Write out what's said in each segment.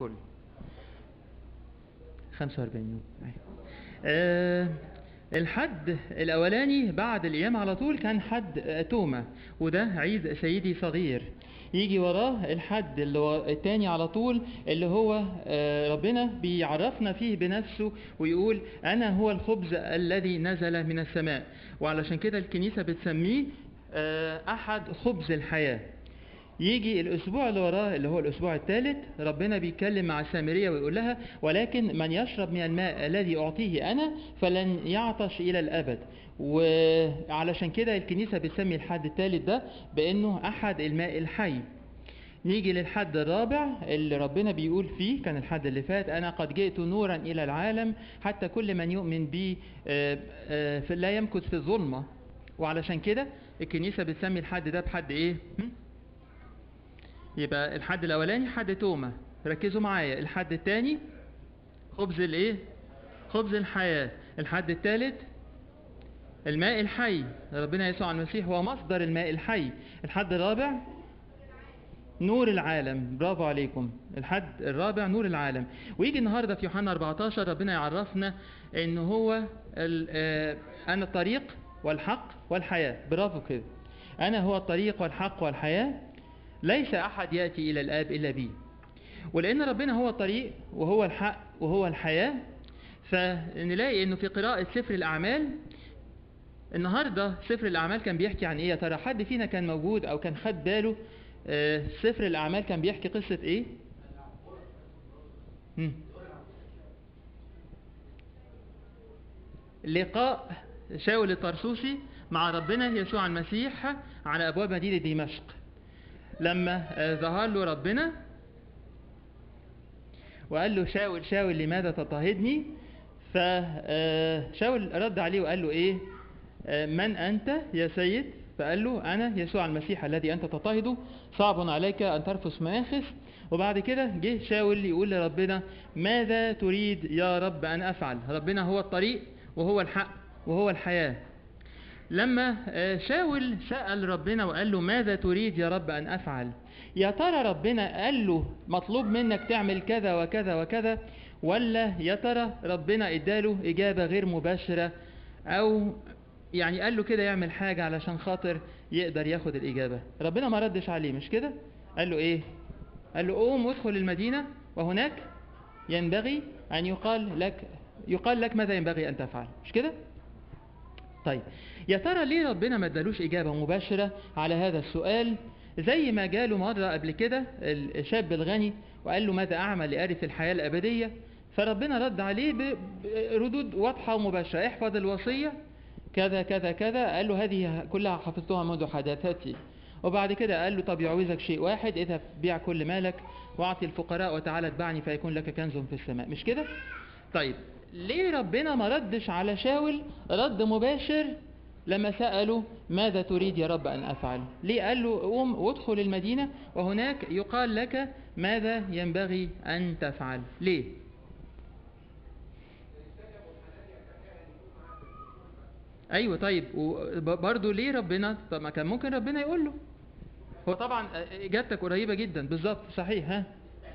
كل 45 يوم أيوة. آه الحد الأولاني بعد الأيام على طول كان حد آه، توما وده عيد سيدي صغير يجي وراه الحد اللي هو التاني على طول اللي هو آه، ربنا بيعرفنا فيه بنفسه ويقول أنا هو الخبز الذي نزل من السماء وعلشان كده الكنيسة بتسميه آه، أحد خبز الحياة يجي الاسبوع اللي وراه اللي هو الاسبوع الثالث ربنا بيتكلم مع السامريه ويقول لها ولكن من يشرب من الماء الذي اعطيه انا فلن يعطش الى الابد وعلشان كده الكنيسه بتسمي الحد الثالث ده بانه احد الماء الحي نيجي للحد الرابع اللي ربنا بيقول فيه كان الحد اللي فات انا قد جئت نورا الى العالم حتى كل من يؤمن بي آه، آه، في- لا يمكث في الظلمه وعلشان كده الكنيسه بتسمي الحد ده بحد ايه هم؟ يبقى الحد الاولاني حد توما ركزوا معايا الحد الثاني خبز الايه خبز الحياه الحد الثالث الماء الحي ربنا يسوع المسيح هو مصدر الماء الحي الحد الرابع نور العالم برافو عليكم الحد الرابع نور العالم ويجي النهارده في يوحنا 14 ربنا يعرفنا ان هو ال- آه، انا الطريق والحق والحياه برافو كده انا هو الطريق والحق والحياه ليس احد ياتي الى الاب الا بي ولان ربنا هو الطريق وهو الحق وهو الحياه فنلاقي انه في قراءه سفر الاعمال النهارده سفر الاعمال كان بيحكي عن ايه يا ترى حد فينا كان موجود او كان خد باله آه، سفر الاعمال كان بيحكي قصه ايه مم. لقاء شاول الطرسوسي مع ربنا يسوع المسيح على ابواب مدينه دمشق لما آه، ظهر له ربنا وقال له شاول شاول لماذا تضطهدني فشاول رد عليه وقال له ايه آه، من انت يا سيد فقال له انا يسوع المسيح الذي انت تضطهده صعب عليك ان ترفس مآخذ وبعد كده جه شاول يقول لربنا ماذا تريد يا رب ان افعل ربنا هو الطريق وهو الحق وهو الحياه لما آه، شاول سأل ربنا وقال له ماذا تريد يا رب أن أفعل يا ترى ربنا قال له مطلوب منك تعمل كذا وكذا وكذا ولا يا ترى ربنا اداله إجابة غير مباشرة أو يعني قال له كده يعمل حاجة علشان خاطر يقدر ياخد الإجابة ربنا ما ردش عليه مش كده قال له إيه قال له قوم وادخل المدينة وهناك ينبغي أن يقال لك يقال لك ماذا ينبغي أن تفعل مش كده طيب يا ترى ليه ربنا ما ادالوش إجابة مباشرة على هذا السؤال زي ما جاله مرة قبل كده الشاب الغني وقال له ماذا أعمل لأرث الحياة الأبدية فربنا رد عليه ب- بردود واضحة ومباشرة احفظ الوصية كذا كذا كذا قال له هذه كلها حفظتها منذ حداثتي وبعد كده قال له طب يعوزك شيء واحد اذهب بيع كل مالك واعطي الفقراء وتعالى اتبعني فيكون لك كنز في السماء مش كده طيب ليه ربنا ما ردش على شاول رد مباشر لما سأله ماذا تريد يا رب أن أفعل ليه قال له قوم وادخل المدينة وهناك يقال لك ماذا ينبغي أن تفعل ليه ايوه طيب وبرضه ليه ربنا طب ما كان ممكن ربنا يقول له هو طبعا اجابتك قريبه جدا بالظبط صحيح ها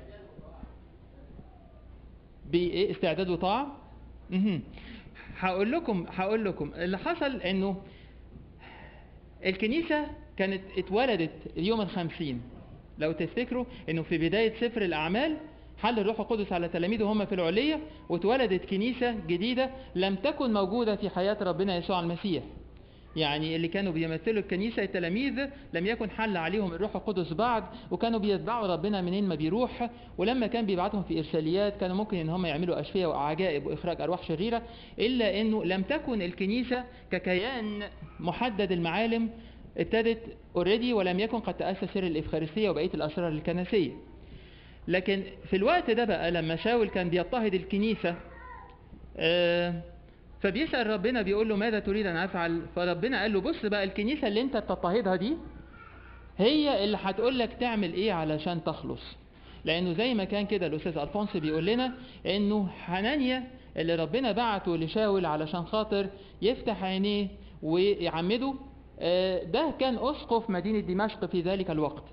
بايه استعداد وطاعه مهم. هقول لكم هقول لكم اللي حصل انه الكنيسه كانت اتولدت اليوم الخمسين لو تفتكروا انه في بدايه سفر الاعمال حل الروح القدس على تلاميذه هم في العليه واتولدت كنيسه جديده لم تكن موجوده في حياه ربنا يسوع المسيح يعني اللي كانوا بيمثلوا الكنيسة التلاميذ لم يكن حل عليهم الروح القدس بعد وكانوا بيتبعوا ربنا منين ما بيروح ولما كان بيبعتهم في إرساليات كانوا ممكن إن هم يعملوا أشفية وعجائب وإخراج أرواح شريرة إلا إنه لم تكن الكنيسة ككيان محدد المعالم ابتدت اوريدي ولم يكن قد تأسس سر الإفخارستية وبقية الأسرار الكنسية لكن في الوقت ده بقى لما شاول كان بيضطهد الكنيسة آه فبيسأل ربنا بيقول له ماذا تريد أن أفعل فربنا قال له بص بقى الكنيسة اللي أنت بتضطهدها دي هي اللي هتقول لك تعمل إيه علشان تخلص لأنه زي ما كان كده الأستاذ ألفونس بيقول لنا إنه حنانيا اللي ربنا بعته لشاول علشان خاطر يفتح عينيه ويعمده آه، ده كان أسقف مدينة دمشق في ذلك الوقت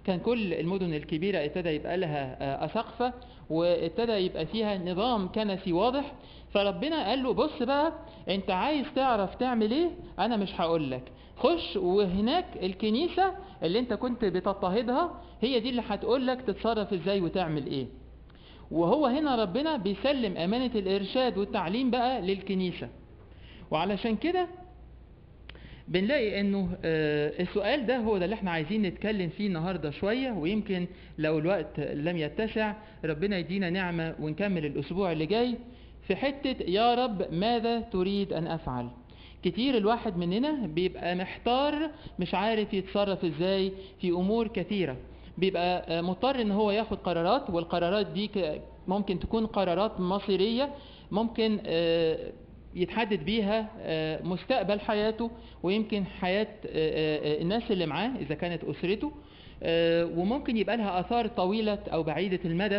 كان كل المدن الكبيرة ابتدى يبقى لها آه، أساقفة وابتدى يبقى فيها نظام كنسي واضح فربنا قال له بص بقى انت عايز تعرف تعمل ايه انا مش هقول لك خش وهناك الكنيسة اللي انت كنت بتضطهدها هي دي اللي هتقول لك تتصرف ازاي وتعمل ايه وهو هنا ربنا بيسلم أمانة الإرشاد والتعليم بقى للكنيسة وعلشان كده بنلاقي انه آه، السؤال ده هو ده اللي احنا عايزين نتكلم فيه النهارده شويه ويمكن لو الوقت لم يتسع ربنا يدينا نعمه ونكمل الاسبوع اللي جاي في حته يا رب ماذا تريد ان افعل كتير الواحد مننا بيبقى محتار مش عارف يتصرف ازاي في امور كثيره بيبقى آه، مضطر ان هو ياخد قرارات والقرارات دي ك- ممكن تكون قرارات مصيريه ممكن آه، يتحدد بيها آه، مستقبل حياته ويمكن حياة آه، آه، الناس اللي معاه إذا كانت أسرته آه، وممكن يبقى لها آثار طويلة أو بعيدة المدى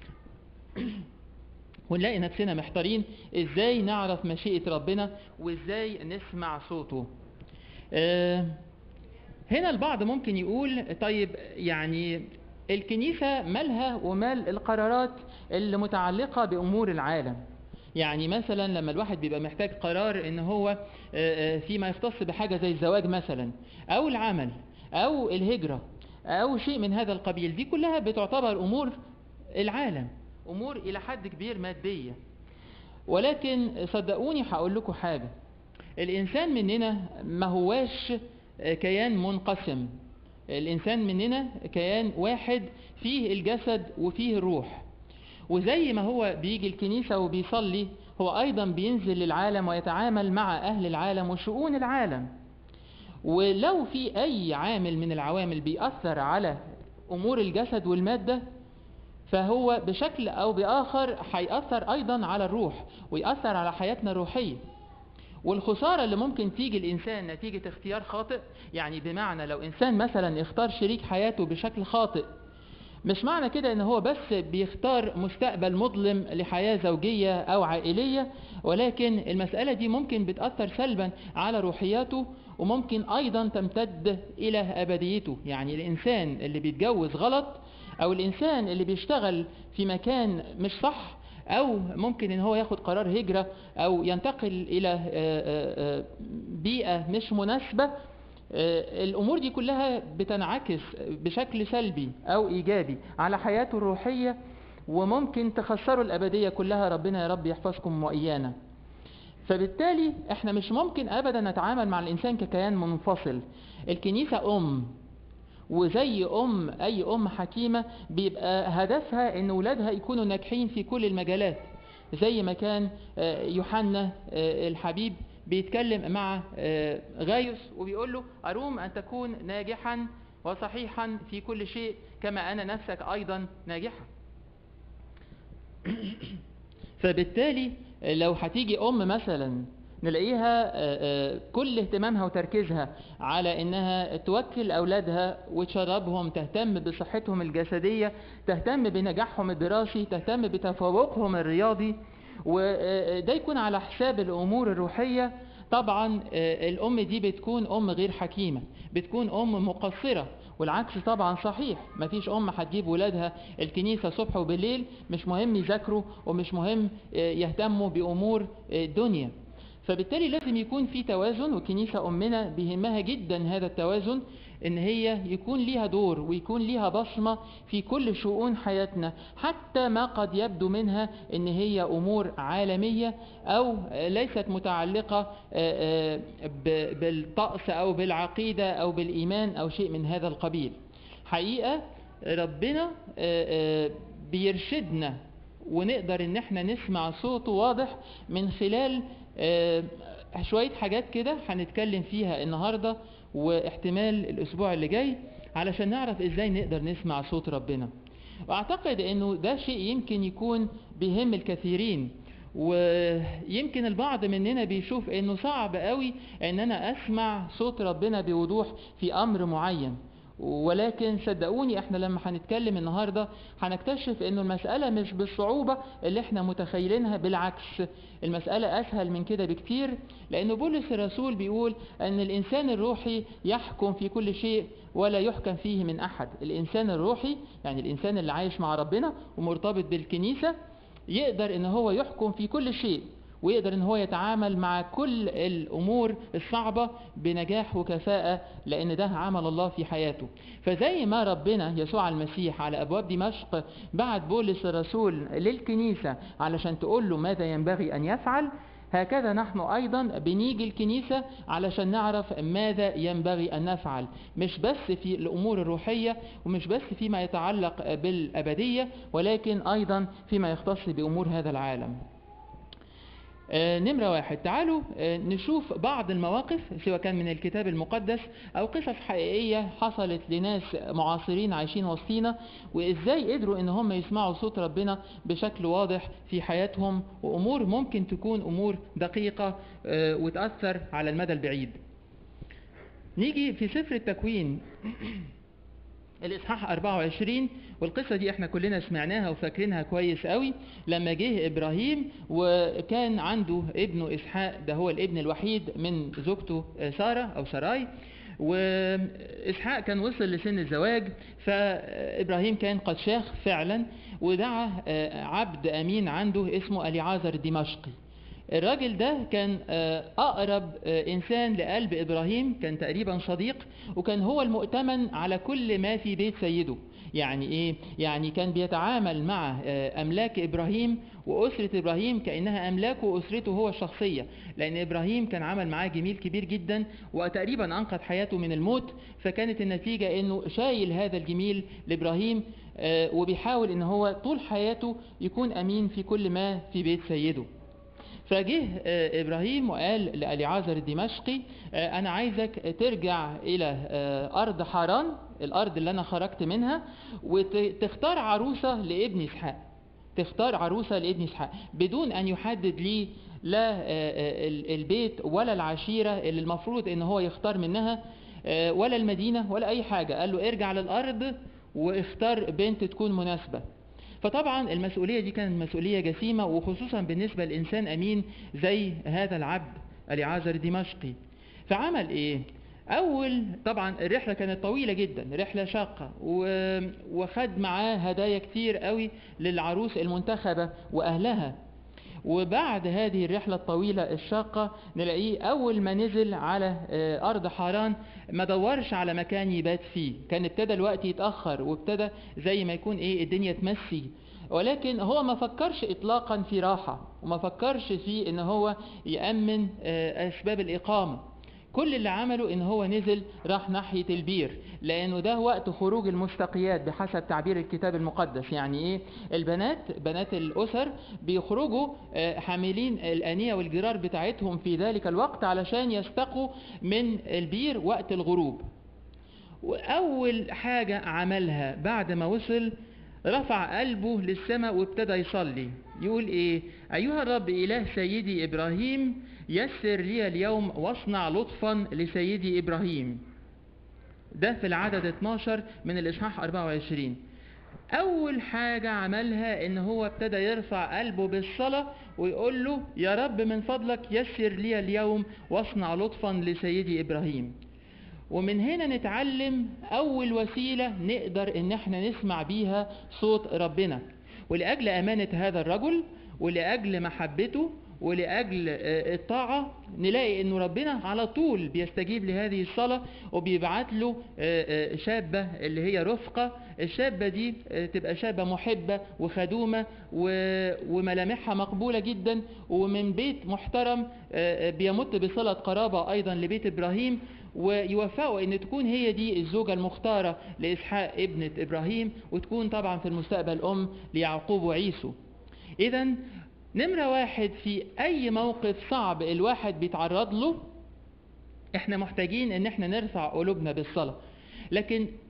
ونلاقي نفسنا محتارين إزاي نعرف مشيئة ربنا وإزاي نسمع صوته آه، هنا البعض ممكن يقول طيب يعني الكنيسة مالها ومال القرارات اللي متعلقة بأمور العالم يعني مثلا لما الواحد بيبقى محتاج قرار ان هو آه، آه، فيما يختص بحاجة زي الزواج مثلا او العمل او الهجرة او شيء من هذا القبيل دي كلها بتعتبر امور العالم امور الى حد كبير مادية ولكن صدقوني هقول لكم حاجة الإنسان مننا ما هواش كيان منقسم الإنسان مننا كيان واحد فيه الجسد وفيه الروح وزي ما هو بيجي الكنيسة وبيصلي هو أيضا بينزل للعالم ويتعامل مع أهل العالم وشؤون العالم ولو في أي عامل من العوامل بيأثر على أمور الجسد والمادة فهو بشكل أو بآخر هيأثر أيضا على الروح ويأثر على حياتنا الروحية والخسارة اللي ممكن تيجي الإنسان نتيجة اختيار خاطئ يعني بمعنى لو إنسان مثلا اختار شريك حياته بشكل خاطئ مش معنى كده ان هو بس بيختار مستقبل مظلم لحياة زوجية او عائلية ولكن المسألة دي ممكن بتأثر سلبا على روحياته وممكن ايضا تمتد الى ابديته يعني الانسان اللي بيتجوز غلط او الانسان اللي بيشتغل في مكان مش صح او ممكن ان هو ياخد قرار هجرة او ينتقل الى آه، آه، آه، بيئة مش مناسبة آه، الامور دي كلها بتنعكس بشكل سلبي او ايجابي على حياته الروحيه وممكن تخسره الابديه كلها ربنا يا رب يحفظكم وايانا فبالتالي احنا مش ممكن ابدا نتعامل مع الانسان ككيان منفصل الكنيسه ام وزي ام اي ام حكيمه بيبقى هدفها ان ولادها يكونوا ناجحين في كل المجالات زي ما كان آه، يوحنا آه، الحبيب بيتكلم مع آه، غايوس وبيقول له أروم أن تكون ناجحا وصحيحا في كل شيء كما أنا نفسك أيضا ناجحا فبالتالي لو هتيجي أم مثلا نلاقيها آه، آه، كل اهتمامها وتركيزها على انها توكل اولادها وتشربهم تهتم بصحتهم الجسديه تهتم بنجاحهم الدراسي تهتم بتفوقهم الرياضي وده يكون على حساب الامور الروحيه طبعا آه، الام دي بتكون ام غير حكيمه بتكون ام مقصره والعكس طبعا صحيح مفيش ام هتجيب ولادها الكنيسه صبح وبالليل مش مهم يذاكروا ومش مهم آه، يهتموا بامور آه، الدنيا فبالتالي لازم يكون في توازن والكنيسة أمنا بيهمها جدا هذا التوازن إن هي يكون ليها دور ويكون ليها بصمة في كل شؤون حياتنا حتى ما قد يبدو منها إن هي أمور عالمية أو ليست متعلقة آه، آه، ب- بالطقس أو بالعقيدة أو بالإيمان أو شيء من هذا القبيل حقيقة ربنا آه، آه، بيرشدنا ونقدر ان احنا نسمع صوته واضح من خلال آه، شوية حاجات كده هنتكلم فيها النهاردة واحتمال الاسبوع اللي جاي علشان نعرف ازاي نقدر نسمع صوت ربنا واعتقد انه ده شيء يمكن يكون بيهم الكثيرين ويمكن البعض مننا بيشوف انه صعب قوي ان انا اسمع صوت ربنا بوضوح في امر معين ولكن صدقوني احنا لما هنتكلم النهارده هنكتشف انه المسألة مش بالصعوبة اللي احنا متخيلينها بالعكس المسألة اسهل من كده بكتير لان بولس الرسول بيقول ان الانسان الروحي يحكم في كل شيء ولا يحكم فيه من احد الانسان الروحي يعني الانسان اللي عايش مع ربنا ومرتبط بالكنيسة يقدر ان هو يحكم في كل شيء ويقدر ان هو يتعامل مع كل الامور الصعبه بنجاح وكفاءه لان ده عمل الله في حياته فزي ما ربنا يسوع المسيح على ابواب دمشق بعت بولس الرسول للكنيسه علشان تقول له ماذا ينبغي ان يفعل هكذا نحن ايضا بنيجي الكنيسه علشان نعرف ماذا ينبغي ان نفعل مش بس في الامور الروحيه ومش بس فيما يتعلق بالابديه ولكن ايضا فيما يختص بامور هذا العالم آه، نمرة واحد تعالوا آه، نشوف بعض المواقف سواء كان من الكتاب المقدس أو قصص حقيقية حصلت لناس معاصرين عايشين وسطينا وإزاي قدروا إن هم يسمعوا صوت ربنا بشكل واضح في حياتهم وأمور ممكن تكون أمور دقيقة آه، وتأثر على المدى البعيد نيجي في سفر التكوين الإصحاح 24 والقصة دي احنا كلنا سمعناها وفاكرينها كويس قوي لما جه إبراهيم وكان عنده ابنه إسحاق ده هو الابن الوحيد من زوجته آه، سارة أو سراي وإسحاق كان وصل لسن الزواج فإبراهيم كان قد شاخ فعلا ودعا آه، عبد أمين عنده اسمه أليعازر الدمشقي الراجل ده كان آه، أقرب آه، إنسان لقلب إبراهيم كان تقريبا صديق وكان هو المؤتمن على كل ما في بيت سيده يعني إيه؟ يعني كان بيتعامل مع آه، أملاك إبراهيم وأسرة إبراهيم كأنها أملاكه وأسرته هو الشخصية لأن إبراهيم كان عمل معاه جميل كبير جدا وتقريبا أنقذ حياته من الموت فكانت النتيجة إنه شايل هذا الجميل لإبراهيم آه، وبيحاول إن هو طول حياته يكون أمين في كل ما في بيت سيده فجه آه، ابراهيم وقال لاليعازر الدمشقي آه، انا عايزك ترجع الى آه، ارض حران الارض اللي انا خرجت منها وتختار عروسه لابن اسحاق تختار عروسه لابن اسحاق بدون ان يحدد لي لا آه، آه، ال- البيت ولا العشيره اللي المفروض ان هو يختار منها آه، ولا المدينه ولا اي حاجه قال له ارجع للارض واختار بنت تكون مناسبه فطبعا المسؤولية دي كانت مسؤولية جسيمة وخصوصا بالنسبة لإنسان أمين زي هذا العبد اليعازر الدمشقي فعمل إيه؟ أول طبعا الرحلة كانت طويلة جدا رحلة شاقة و- وخد معاه هدايا كتير قوي للعروس المنتخبة وأهلها وبعد هذه الرحلة الطويلة الشاقة نلاقيه أول ما نزل على آه، أرض حران ما دورش على مكان يبات فيه كان ابتدى الوقت يتأخر وابتدى زي ما يكون إيه الدنيا تمسي ولكن هو ما فكرش إطلاقا في راحة وما فكرش في إن هو يأمن آه، أسباب الإقامة كل اللي عمله ان هو نزل راح ناحية البير لانه ده وقت خروج المستقيات بحسب تعبير الكتاب المقدس يعني ايه البنات بنات الاسر بيخرجوا آه، حاملين الانية والجرار بتاعتهم في ذلك الوقت علشان يستقوا من البير وقت الغروب واول حاجة عملها بعد ما وصل رفع قلبه للسماء وابتدى يصلي يقول ايه ايها الرب اله سيدي ابراهيم يسر لي اليوم واصنع لطفا لسيدي ابراهيم ده في العدد 12 من الاصحاح 24 اول حاجة عملها ان هو ابتدى يرفع قلبه بالصلاة ويقول له يا رب من فضلك يسر لي اليوم واصنع لطفا لسيدي ابراهيم ومن هنا نتعلم أول وسيلة نقدر إن احنا نسمع بيها صوت ربنا ولأجل أمانة هذا الرجل ولأجل محبته ولأجل آه، الطاعة نلاقي إنه ربنا على طول بيستجيب لهذه الصلاة وبيبعت له آه، آه، شابة اللي هي رفقة الشابة دي آه، تبقى شابة محبة وخدومة و- وملامحها مقبولة جدا ومن بيت محترم آه، آه، بيمت بصلة قرابة أيضا لبيت إبراهيم ويوفقوا ان تكون هي دي الزوجة المختارة لإسحاق ابنة إبراهيم وتكون طبعا في المستقبل أم ليعقوب وعيسو إذا نمرة واحد في أي موقف صعب الواحد بيتعرض له احنا محتاجين ان احنا نرفع قلوبنا بالصلاة لكن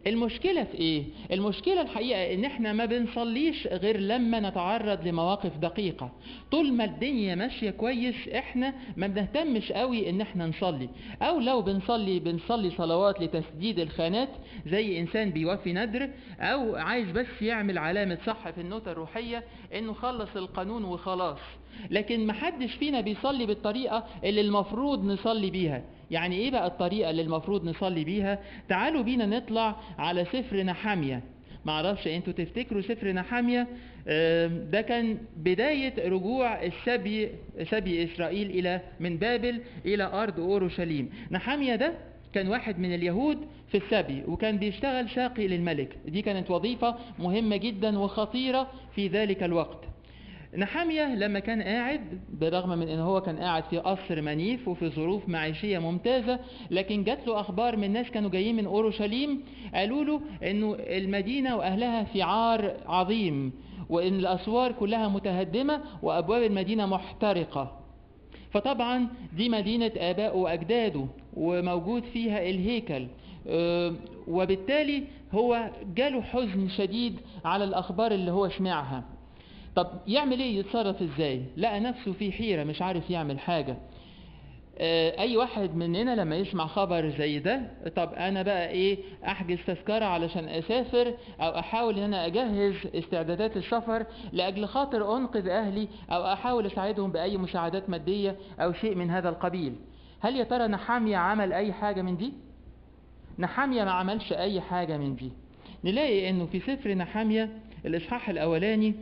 المشكلة في ايه؟ المشكلة الحقيقة ان احنا ما بنصليش غير لما نتعرض لمواقف دقيقة طول ما الدنيا ماشية كويس احنا ما بنهتمش قوي ان احنا نصلي او لو بنصلي بنصلي صلوات لتسديد الخانات زي انسان بيوفي ندر او عايز بس يعمل علامة صح في النوتة الروحية انه خلص القانون وخلاص لكن محدش فينا بيصلي بالطريقة اللي المفروض نصلي بيها يعني ايه بقى الطريقة اللي المفروض نصلي بيها تعالوا بينا نطلع على سفر نحامية معرفش انتوا تفتكروا سفر نحامية آم، ده كان بداية رجوع السبي سبي اسرائيل الى من بابل الى ارض اورشليم نحامية ده كان واحد من اليهود في السبي وكان بيشتغل ساقي للملك دي كانت وظيفة مهمة جدا وخطيرة في ذلك الوقت نحامية لما كان قاعد بالرغم من ان هو كان قاعد في قصر منيف وفي ظروف معيشية ممتازة لكن جات له اخبار من ناس كانوا جايين من اورشليم قالوا له انه المدينة واهلها في عار عظيم وان الاسوار كلها متهدمة وابواب المدينة محترقة فطبعا دي مدينة آبائه وأجداده وموجود فيها الهيكل آه، وبالتالي هو جاله حزن شديد على الأخبار اللي هو سمعها طب يعمل ايه يتصرف ازاي لقى نفسه في حيرة مش عارف يعمل حاجة آه، اي واحد مننا لما يسمع خبر زي ده طب انا بقى ايه احجز تذكرة علشان اسافر او احاول ان انا اجهز استعدادات السفر لاجل خاطر انقذ اهلي او احاول اساعدهم باي مساعدات مادية او شيء من هذا القبيل هل يا ترى نحامية عمل اي حاجة من دي نحامية ما عملش اي حاجة من دي نلاقي انه في سفر نحامية الاصحاح الاولاني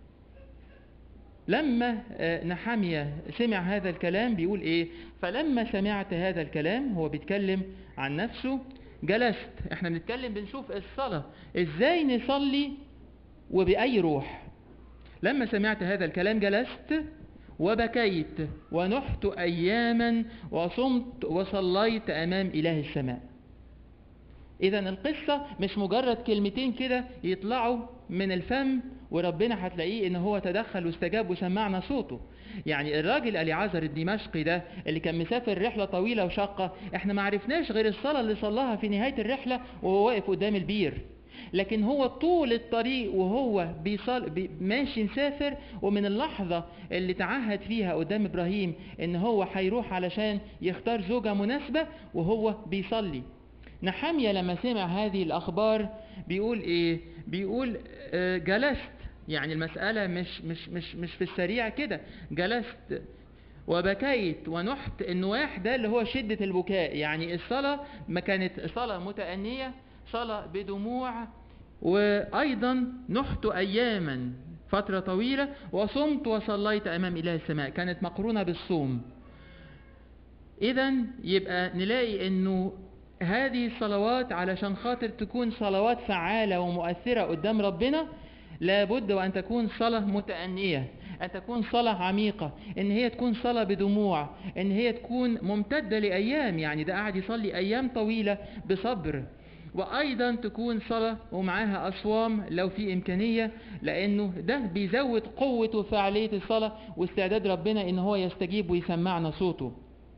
لما آه، نحامية سمع هذا الكلام بيقول ايه فلما سمعت هذا الكلام هو بيتكلم عن نفسه جلست احنا بنتكلم بنشوف الصلاة ازاي نصلي وبأي روح لما سمعت هذا الكلام جلست وبكيت ونحت أياما وصمت وصليت أمام إله السماء إذا القصة مش مجرد كلمتين كده يطلعوا من الفم وربنا هتلاقيه إن هو تدخل واستجاب وسمعنا صوته. يعني الراجل أليعازر الدمشقي ده اللي كان مسافر رحلة طويلة وشاقة، إحنا ما عرفناش غير الصلاة اللي صلاها في نهاية الرحلة وهو واقف قدام البير. لكن هو طول الطريق وهو بيصل بي ماشي مسافر ومن اللحظة اللي تعهد فيها قدام إبراهيم إن هو هيروح علشان يختار زوجة مناسبة وهو بيصلي. نحامية لما سمع هذه الأخبار بيقول إيه؟ بيقول آه، جلست يعني المسألة مش مش مش مش في السريع كده جلست وبكيت ونحت النواح ده اللي هو شدة البكاء يعني الصلاة ما كانت صلاة متأنية صلاة بدموع وأيضا نحت أياما فترة طويلة وصمت وصليت أمام إله السماء كانت مقرونة بالصوم إذا يبقى نلاقي إنه هذه الصلوات علشان خاطر تكون صلوات فعالة ومؤثرة قدام ربنا لابد وأن تكون صلاة متأنية أن تكون صلاة عميقة إن هي تكون صلاة بدموع إن هي تكون ممتدة لأيام يعني ده قاعد يصلي أيام طويلة بصبر وأيضا تكون صلاة ومعاها أصوام لو في إمكانية لأنه ده بيزود قوة وفعالية الصلاة واستعداد ربنا إن هو يستجيب ويسمعنا صوته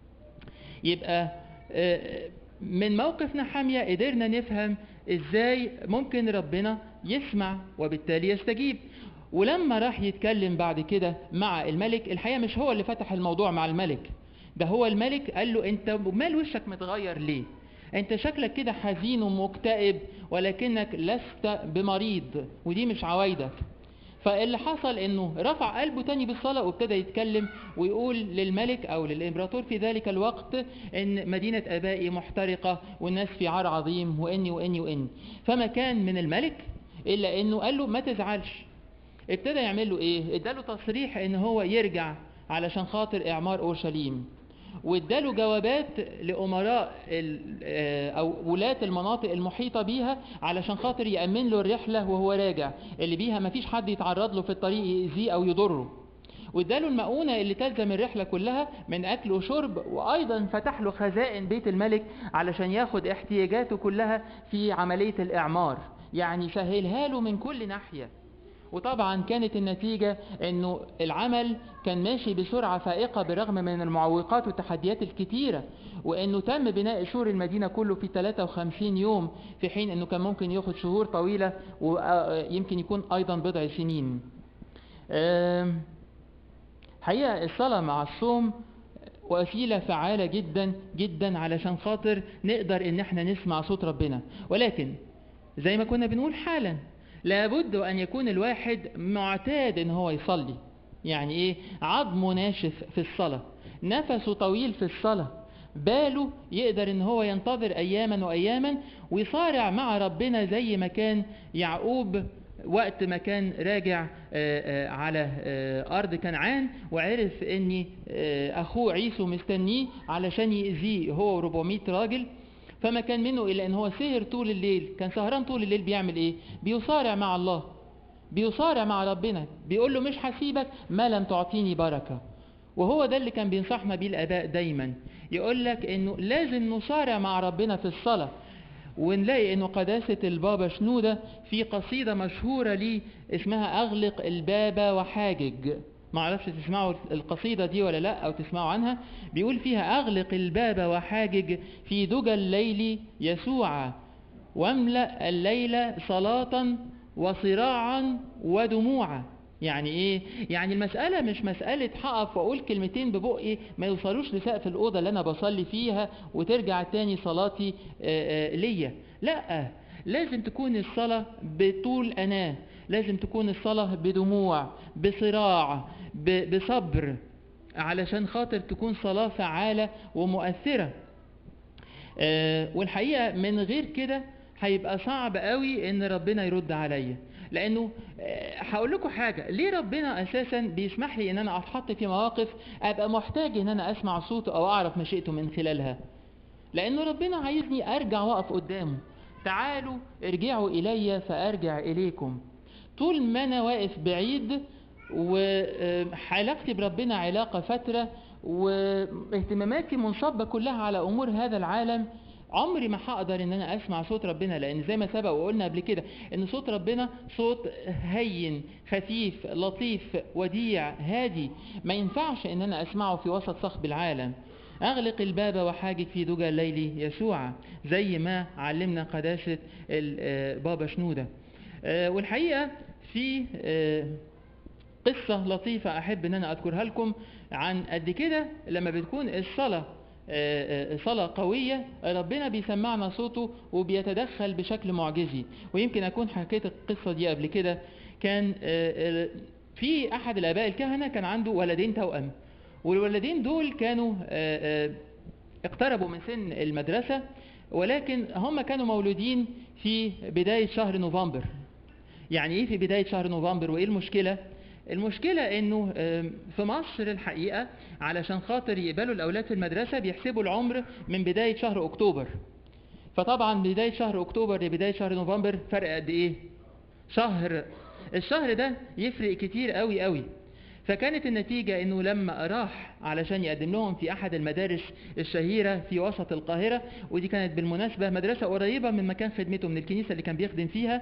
يبقى آه، من موقف نحامية قدرنا نفهم ازاي ممكن ربنا يسمع وبالتالي يستجيب ولما راح يتكلم بعد كده مع الملك الحقيقة مش هو اللي فتح الموضوع مع الملك ده هو الملك قال له انت مال وشك متغير ليه انت شكلك كده حزين ومكتئب ولكنك لست بمريض ودي مش عوايدك فاللي حصل انه رفع قلبه تاني بالصلاة وابتدى يتكلم ويقول للملك او للامبراطور في ذلك الوقت ان مدينة ابائي محترقة والناس في عار عظيم واني واني واني فما كان من الملك الا انه قال له ما تزعلش ابتدى يعمل له ايه اداله تصريح ان هو يرجع علشان خاطر اعمار اورشليم واداله جوابات لامراء ال- آه، او ولاة المناطق المحيطة بيها علشان خاطر يأمن له الرحلة وهو راجع اللي بيها مفيش حد يتعرض له في الطريق يأذيه او يضره واداله المؤونة اللي تلزم الرحلة كلها من أكل وشرب وأيضا فتح له خزائن بيت الملك علشان ياخد احتياجاته كلها في عملية الإعمار يعني سهلها له من كل ناحية وطبعا كانت النتيجة انه العمل كان ماشي بسرعة فائقة بالرغم من المعوقات والتحديات الكتيرة وانه تم بناء سور المدينة كله في 53 يوم في حين انه كان ممكن ياخد شهور طويلة ويمكن يكون ايضا بضع سنين آم، حقيقة الصلاة مع الصوم وسيلة فعالة جدا جدا علشان خاطر نقدر ان احنا نسمع صوت ربنا ولكن زي ما كنا بنقول حالا لابد ان يكون الواحد معتاد ان هو يصلي يعني ايه عظمه ناشف في الصلاة نفسه طويل في الصلاة باله يقدر ان هو ينتظر اياما واياما ويصارع مع ربنا زي ما كان يعقوب وقت ما كان راجع آه، آه، على آه، أرض كنعان وعرف إن آه، أخوه عيسو مستنيه علشان يأذيه هو و400 راجل فما كان منه إلا إن هو سهر طول الليل كان سهران طول الليل بيعمل إيه؟ بيصارع مع الله بيصارع مع ربنا بيقول له مش هسيبك ما لم تعطيني بركة وهو ده اللي كان بينصحنا بيه الآباء دايما يقول لك إنه لازم نصارع مع ربنا في الصلاة ونلاقي انه قداسة البابا شنودة في قصيدة مشهورة ليه اسمها اغلق الباب وحاجج ما اعرفش تسمعوا القصيدة دي ولا لا او تسمعوا عنها بيقول فيها اغلق الباب وحاجج في دجى الليل يسوع واملأ الليل صلاة وصراعا ودموعا يعني ايه يعني المسألة مش مسألة هقف واقول كلمتين ببقي ما يوصلوش لسقف الأوضة اللي انا بصلي فيها وترجع تاني صلاتي آه، آه، ليا لا لازم تكون الصلاة بطول أناة لازم تكون الصلاة بدموع بصراع ب- بصبر علشان خاطر تكون صلاة فعالة ومؤثرة آه، والحقيقة من غير كده هيبقى صعب قوي ان ربنا يرد عليا لانه آه، هقول لكم حاجه ليه ربنا اساسا بيسمح لي ان انا اتحط في مواقف ابقى محتاج ان انا اسمع صوته او اعرف مشيئته من خلالها لانه ربنا عايزني ارجع واقف قدامه تعالوا ارجعوا الي فارجع اليكم طول ما انا واقف بعيد وعلاقتي بربنا علاقة فترة واهتماماتي منصبة كلها على أمور هذا العالم عمري ما هقدر ان انا اسمع صوت ربنا لان زي ما سبق وقلنا قبل كده ان صوت ربنا صوت هين خفيف لطيف وديع هادي ما ينفعش ان انا اسمعه في وسط صخب العالم اغلق الباب وحاجك في دجى الليل يسوع زي ما علمنا قداسة ال- آه، بابا شنودة آه، والحقيقة في آه، قصة لطيفة أحب إن أنا أذكرها لكم عن قد كده لما بتكون الصلاة آه، آه، صلاة قوية ربنا بيسمعنا صوته وبيتدخل بشكل معجزي ويمكن أكون حكيت القصة دي قبل كده كان آه، آه، في أحد الآباء الكهنة كان عنده ولدين توأم والولدين دول كانوا آه، آه، اقتربوا من سن المدرسة ولكن هم كانوا مولودين في بداية شهر نوفمبر يعني ايه في بداية شهر نوفمبر وايه المشكلة؟ المشكلة انه آم، في مصر الحقيقة علشان خاطر يقبلوا الاولاد في المدرسة بيحسبوا العمر من بداية شهر اكتوبر فطبعا بداية شهر اكتوبر لبداية شهر نوفمبر فرق قد ايه؟ شهر الشهر ده يفرق كتير قوي قوي فكانت النتيجة انه لما راح علشان يقدم لهم في احد المدارس الشهيرة في وسط القاهرة ودي كانت بالمناسبة مدرسة قريبة من مكان خدمته من الكنيسة اللي كان بيخدم فيها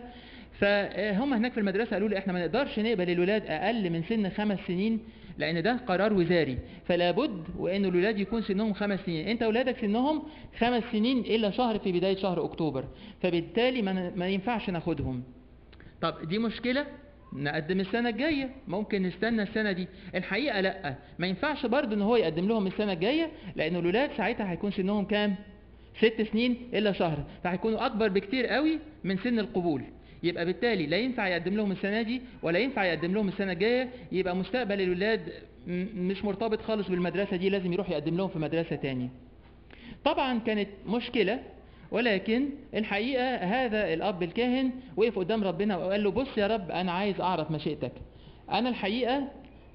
فهم هناك في المدرسة قالوا لي احنا ما نقدرش نقبل الولاد اقل من سن خمس سنين لان ده قرار وزاري فلا بد وان الولاد يكون سنهم خمس سنين انت اولادك سنهم خمس سنين الا شهر في بداية شهر اكتوبر فبالتالي ما ما ينفعش ناخدهم طب دي مشكلة نقدم السنة الجاية ممكن نستنى السنة دي الحقيقة لا ما ينفعش برضه ان هو يقدم لهم السنة الجاية لان الولاد ساعتها هيكون سنهم كام ست سنين الا شهر فهيكونوا اكبر بكتير قوي من سن القبول يبقى بالتالي لا ينفع يقدم لهم السنة دي ولا ينفع يقدم لهم السنة الجاية يبقى مستقبل الولاد م- مش مرتبط خالص بالمدرسة دي لازم يروح يقدم لهم في مدرسة تاني طبعا كانت مشكلة ولكن الحقيقة هذا الأب الكاهن وقف قدام ربنا وقال له بص يا رب أنا عايز أعرف مشيئتك أنا الحقيقة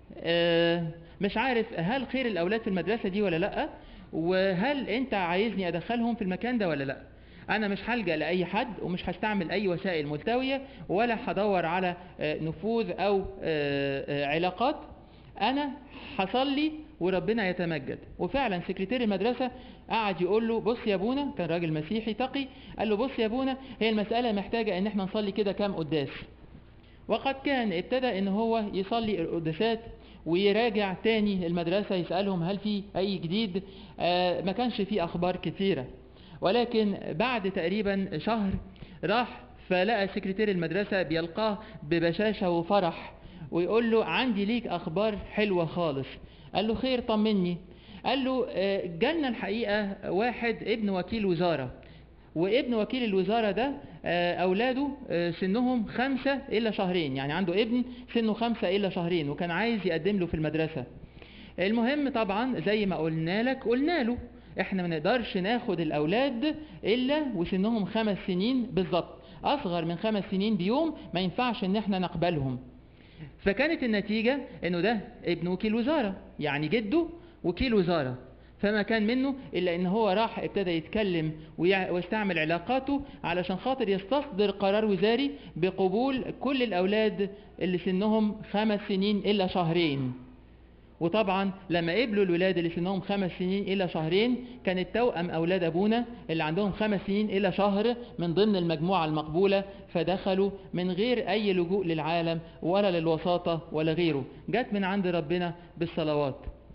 آه، مش عارف هل خير الأولاد في المدرسة دي ولا لأ وهل أنت عايزني أدخلهم في المكان ده ولا لأ أنا مش هلجأ لأي حد ومش هستعمل أي وسائل ملتوية ولا هدور على آه، نفوذ أو آه، آه، علاقات انا هصلي وربنا يتمجد وفعلا سكرتير المدرسه قعد يقول له بص يا ابونا كان راجل مسيحي تقي قال له بص يا ابونا هي المساله محتاجه ان احنا نصلي كده كام قداس وقد كان ابتدى ان هو يصلي القداسات ويراجع تاني المدرسة يسألهم هل في أي جديد آه ما كانش في أخبار كثيرة ولكن بعد تقريبا شهر راح فلقى سكرتير المدرسة بيلقاه ببشاشة وفرح ويقول له عندي ليك أخبار حلوة خالص قال له خير طمني قال له آه، جالنا الحقيقة واحد ابن وكيل وزارة وابن وكيل الوزارة ده آه، أولاده آه، سنهم خمسة إلا شهرين يعني عنده ابن سنه خمسة إلا شهرين وكان عايز يقدم له في المدرسة المهم طبعا زي ما قلنا لك قلنا له احنا ما نقدرش ناخد الأولاد إلا وسنهم خمس سنين بالظبط أصغر من خمس سنين بيوم ما ينفعش إن احنا نقبلهم فكانت النتيجة انه ده ابن وكيل وزارة يعني جده وكيل وزارة فما كان منه الا ان هو راح ابتدى يتكلم ويع- ويستعمل علاقاته علشان خاطر يستصدر قرار وزاري بقبول كل الاولاد اللي سنهم خمس سنين الا شهرين وطبعا لما قبلوا الولاد اللي سنهم خمس سنين الى شهرين كانت توأم اولاد ابونا اللي عندهم خمس سنين الى شهر من ضمن المجموعه المقبوله فدخلوا من غير اي لجوء للعالم ولا للوساطه ولا غيره جت من عند ربنا بالصلوات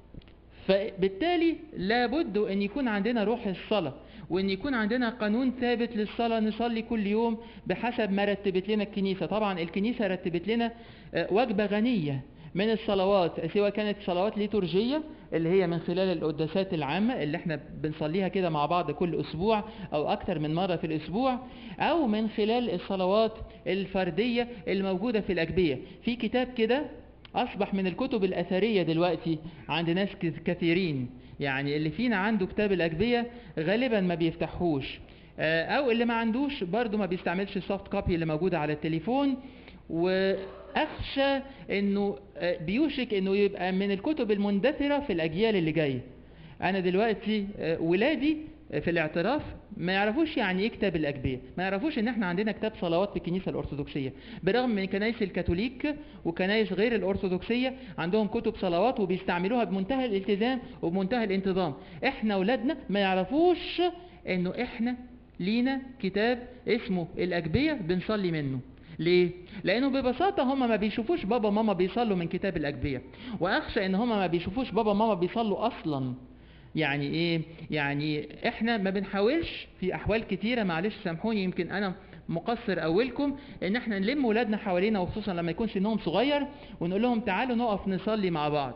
فبالتالي لابد ان يكون عندنا روح الصلاه وان يكون عندنا قانون ثابت للصلاه نصلي كل يوم بحسب ما رتبت لنا الكنيسه طبعا الكنيسه رتبت لنا آه، وجبه غنيه من الصلوات سواء كانت صلوات ليتورجيه اللي هي من خلال القداسات العامه اللي احنا بنصليها كده مع بعض كل اسبوع او اكتر من مره في الاسبوع او من خلال الصلوات الفرديه الموجوده في الاجبيه في كتاب كده أصبح من الكتب الأثرية دلوقتي عند ناس كث- كثيرين يعني اللي فينا عنده كتاب الأجبية غالبا ما بيفتحوش آه، أو اللي ما عندوش برضو ما بيستعملش السوفت كوبي اللي موجودة على التليفون وأخشى إنه آه، بيوشك إنه يبقى من الكتب المندثرة في الأجيال اللي جاية أنا دلوقتي آه، ولادي في الاعتراف ما يعرفوش يعني ايه كتاب الاجبيه ما يعرفوش ان احنا عندنا كتاب صلوات في الكنيسه الارثوذكسيه برغم من كنايس الكاثوليك وكنايس غير الارثوذكسيه عندهم كتب صلوات وبيستعملوها بمنتهى الالتزام وبمنتهى الانتظام احنا اولادنا ما يعرفوش انه احنا لينا كتاب اسمه الاجبيه بنصلي منه ليه؟ لأنه ببساطة هم ما بيشوفوش بابا ماما بيصلوا من كتاب الأجبية وأخشى إن هم ما بيشوفوش بابا ماما بيصلوا أصلا يعني ايه يعني احنا ما بنحاولش في احوال كتيره معلش سامحوني يمكن انا مقصر اولكم ان احنا نلم ولادنا حوالينا وخصوصا لما يكون سنهم صغير ونقول لهم تعالوا نقف نصلي مع بعض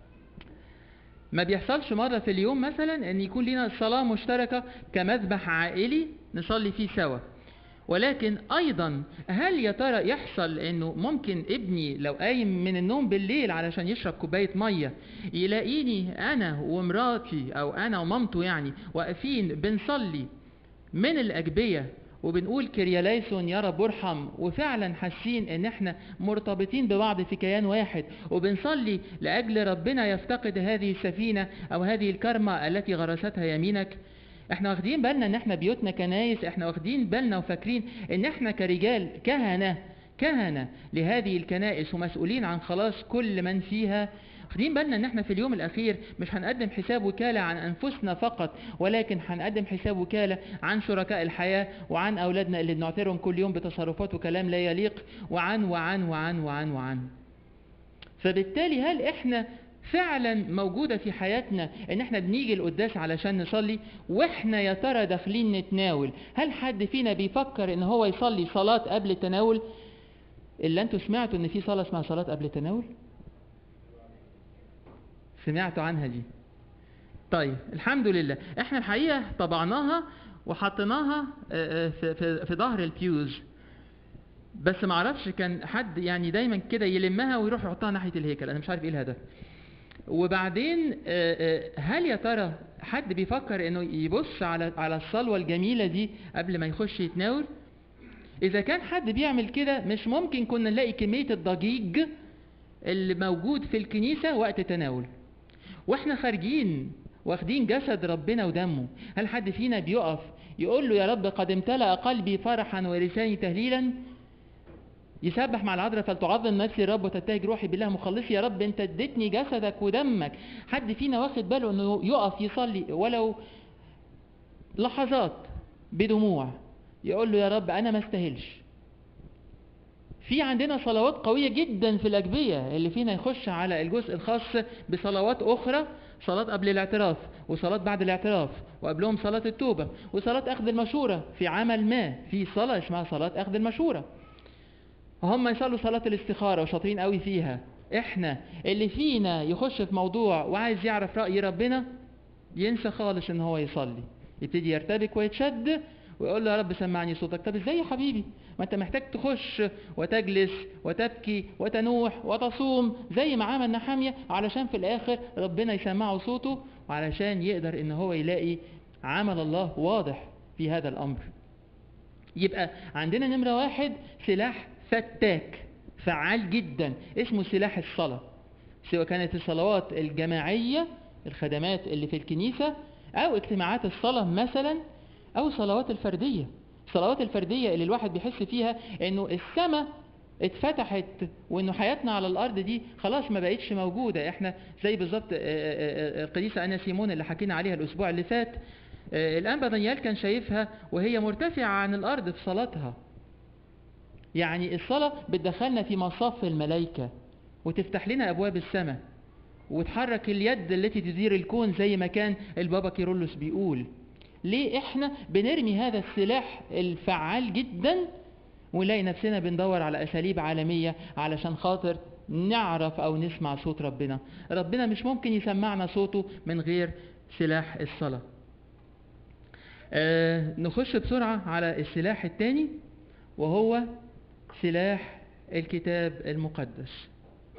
ما بيحصلش مرة في اليوم مثلا ان يكون لنا صلاة مشتركة كمذبح عائلي نصلي فيه سوا ولكن ايضا هل يا ترى يحصل انه ممكن ابني لو قايم من النوم بالليل علشان يشرب كوبايه ميه يلاقيني انا ومراتي او انا ومامته يعني واقفين بنصلي من الاجبيه وبنقول كرياليسون يا رب ارحم وفعلا حاسين ان احنا مرتبطين ببعض في كيان واحد وبنصلي لاجل ربنا يفتقد هذه السفينه او هذه الكرمه التي غرستها يمينك احنا واخدين بالنا ان احنا بيوتنا كنايس احنا واخدين بالنا وفاكرين ان احنا كرجال كهنة كهنة لهذه الكنائس ومسؤولين عن خلاص كل من فيها واخدين بالنا ان احنا في اليوم الاخير مش هنقدم حساب وكالة عن انفسنا فقط ولكن هنقدم حساب وكالة عن شركاء الحياة وعن اولادنا اللي بنعترهم كل يوم بتصرفات وكلام لا يليق وعن وعن وعن وعن وعن فبالتالي هل احنا فعلا موجودة في حياتنا ان احنا بنيجي القداس علشان نصلي واحنا يا ترى داخلين نتناول هل حد فينا بيفكر ان هو يصلي صلاة قبل التناول الا انتوا سمعتوا ان في صلاة اسمها صلاة قبل التناول سمعتوا عنها دي طيب الحمد لله احنا الحقيقة طبعناها وحطيناها آه، آه، في في في ظهر البيوز بس ما اعرفش كان حد يعني دايما كده يلمها ويروح يحطها ناحيه الهيكل انا مش عارف ايه الهدف وبعدين آه، آه، هل يا ترى حد بيفكر انه يبص على على الصلوه الجميله دي قبل ما يخش يتناول اذا كان حد بيعمل كده مش ممكن كنا نلاقي كميه الضجيج اللي موجود في الكنيسه وقت التناول واحنا خارجين واخدين جسد ربنا ودمه هل حد فينا بيقف يقول له يا رب قد امتلأ قلبي فرحا ولساني تهليلا يسبح مع العذراء فلتعظم نفسي الرب وتتهج روحي بالله مخلصي يا رب انت اديتني جسدك ودمك حد فينا واخد باله انه يقف يصلي ولو لحظات بدموع يقول له يا رب انا ما استاهلش في عندنا صلوات قوية جدا في الأجبية اللي فينا يخش على الجزء الخاص بصلوات أخرى صلاة قبل الاعتراف وصلاة بعد الاعتراف وقبلهم صلاة التوبة وصلاة أخذ المشورة في عمل ما في صلاة اسمها صلاة أخذ المشورة هم يصلوا صلاة الاستخارة وشاطرين قوي فيها احنا اللي فينا يخش في موضوع وعايز يعرف رأي ربنا ينسى خالص ان هو يصلي يبتدي يرتبك ويتشد ويقول له يا رب سمعني صوتك طب ازاي يا حبيبي ما انت محتاج تخش وتجلس وتبكي وتنوح وتصوم زي ما عمل نحامية علشان في الاخر ربنا يسمعه صوته وعلشان يقدر ان هو يلاقي عمل الله واضح في هذا الامر يبقى عندنا نمرة واحد سلاح فتاك فعال جدا اسمه سلاح الصلاة سواء كانت الصلوات الجماعية الخدمات اللي في الكنيسة أو اجتماعات الصلاة مثلا أو صلوات الفردية الصلوات الفردية اللي الواحد بيحس فيها إنه السماء اتفتحت وإنه حياتنا على الأرض دي خلاص ما بقتش موجودة إحنا زي بالظبط القديسة أنا سيمون اللي حكينا عليها الأسبوع اللي فات الأنبا دانيال كان شايفها وهي مرتفعة عن الأرض في صلاتها يعني الصلاة بتدخلنا في مصاف الملائكة وتفتح لنا أبواب السماء وتحرك اليد التي تدير الكون زي ما كان البابا كيرلس بيقول ليه احنا بنرمي هذا السلاح الفعال جدا ونلاقي نفسنا بندور على اساليب عالميه علشان خاطر نعرف او نسمع صوت ربنا ربنا مش ممكن يسمعنا صوته من غير سلاح الصلاه آه نخش بسرعه على السلاح الثاني وهو سلاح الكتاب المقدس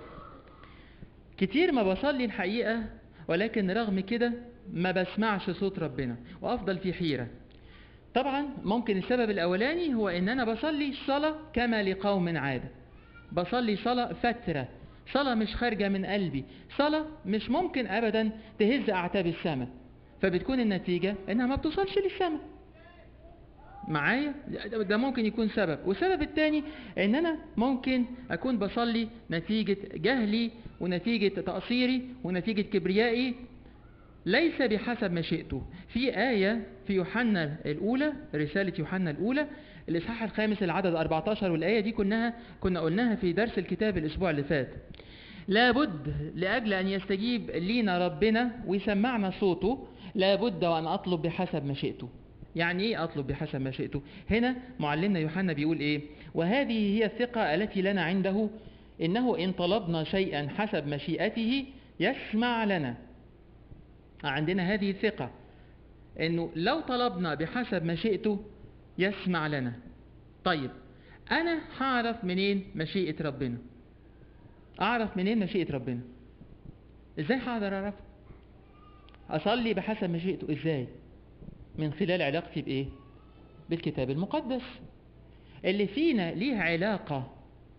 كتير ما بصلي الحقيقه ولكن رغم كده ما بسمعش صوت ربنا وافضل في حيره طبعا ممكن السبب الاولاني هو ان انا بصلي صلاه كما لقوم عاده بصلي صلاه فتره صلاه مش خارجه من قلبي صلاه مش ممكن ابدا تهز اعتاب السماء فبتكون النتيجه انها ما بتوصلش للسماء معايا ده ممكن يكون سبب والسبب الثاني ان انا ممكن اكون بصلي نتيجه جهلي ونتيجه تقصيري ونتيجه كبريائي ليس بحسب مشيئته في آية في يوحنا الأولى رسالة يوحنا الأولى الإصحاح الخامس العدد 14 والآية دي كنا كنا قلناها في درس الكتاب الأسبوع اللي فات لابد لأجل أن يستجيب لينا ربنا ويسمعنا صوته لابد وأن أطلب بحسب مشيئته يعني ايه اطلب بحسب مشيئته هنا معلمنا يوحنا بيقول ايه وهذه هي الثقة التي لنا عنده انه ان طلبنا شيئا حسب مشيئته يسمع لنا عندنا هذه الثقة انه لو طلبنا بحسب مشيئته يسمع لنا طيب انا هعرف منين مشيئة ربنا اعرف منين مشيئة ربنا ازاي هقدر اعرفها اصلي بحسب مشيئته ازاي من خلال علاقتي بايه بالكتاب المقدس اللي فينا ليه علاقة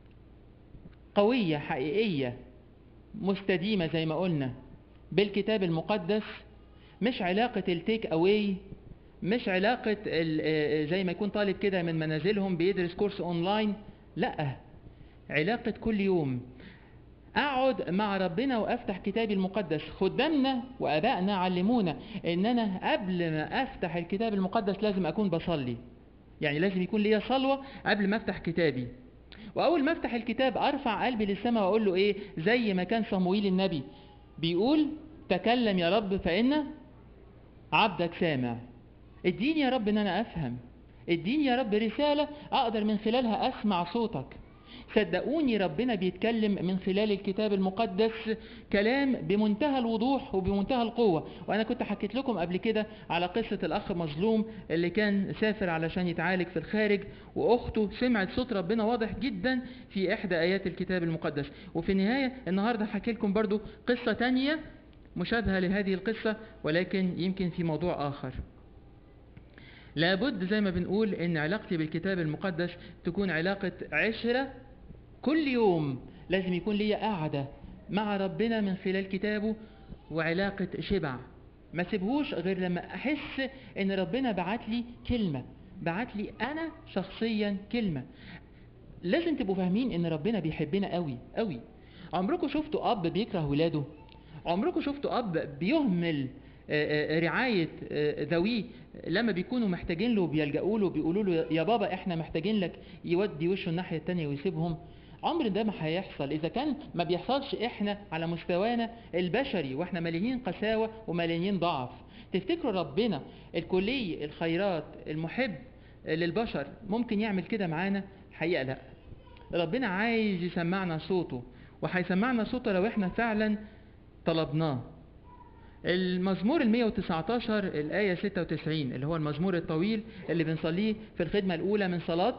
قوية حقيقية مستديمة زي ما قلنا بالكتاب المقدس مش علاقة التيك اواي مش علاقة زي ما يكون طالب كده من منازلهم بيدرس كورس اونلاين لا علاقة كل يوم اقعد مع ربنا وافتح كتابي المقدس خدامنا وابائنا علمونا ان انا قبل ما افتح الكتاب المقدس لازم اكون بصلي يعني لازم يكون ليا صلوة قبل ما افتح كتابي واول ما افتح الكتاب ارفع قلبي للسماء واقول له ايه زي ما كان صمويل النبي بيقول تكلم يا رب فإن عبدك سامع اديني يا رب ان انا افهم اديني يا رب رسالة اقدر من خلالها اسمع صوتك صدقوني ربنا بيتكلم من خلال الكتاب المقدس كلام بمنتهى الوضوح وبمنتهى القوة وأنا كنت حكيت لكم قبل كده على قصة الأخ مظلوم اللي كان سافر علشان يتعالج في الخارج وأخته سمعت صوت ربنا واضح جدا في إحدى آيات الكتاب المقدس وفي النهاية النهاردة حكي لكم برضو قصة تانية مشابهة لهذه القصة ولكن يمكن في موضوع آخر لابد زي ما بنقول ان علاقتي بالكتاب المقدس تكون علاقة عشرة كل يوم لازم يكون لي قاعدة مع ربنا من خلال كتابه وعلاقة شبع ما سيبهوش غير لما احس ان ربنا بعت لي كلمة بعت لي انا شخصيا كلمة لازم تبقوا فاهمين ان ربنا بيحبنا قوي قوي عمركم شفتوا اب بيكره ولاده عمركم شفتوا اب بيهمل آه، آه، رعايه آه، ذويه لما بيكونوا محتاجين له بيلجأوا له بيقولوا له يا بابا احنا محتاجين لك يودي وشه الناحيه التانيه ويسيبهم عمر ده ما هيحصل اذا كان ما بيحصلش احنا على مستوانا البشري واحنا مليانين قساوه ومليانين ضعف تفتكروا ربنا الكلي الخيرات المحب للبشر ممكن يعمل كده معانا حقيقه لا ربنا عايز يسمعنا صوته وهيسمعنا صوته لو احنا فعلا طلبناه المزمور ال 119 الآية 96 اللي هو المزمور الطويل اللي بنصليه في الخدمة الأولى من صلاة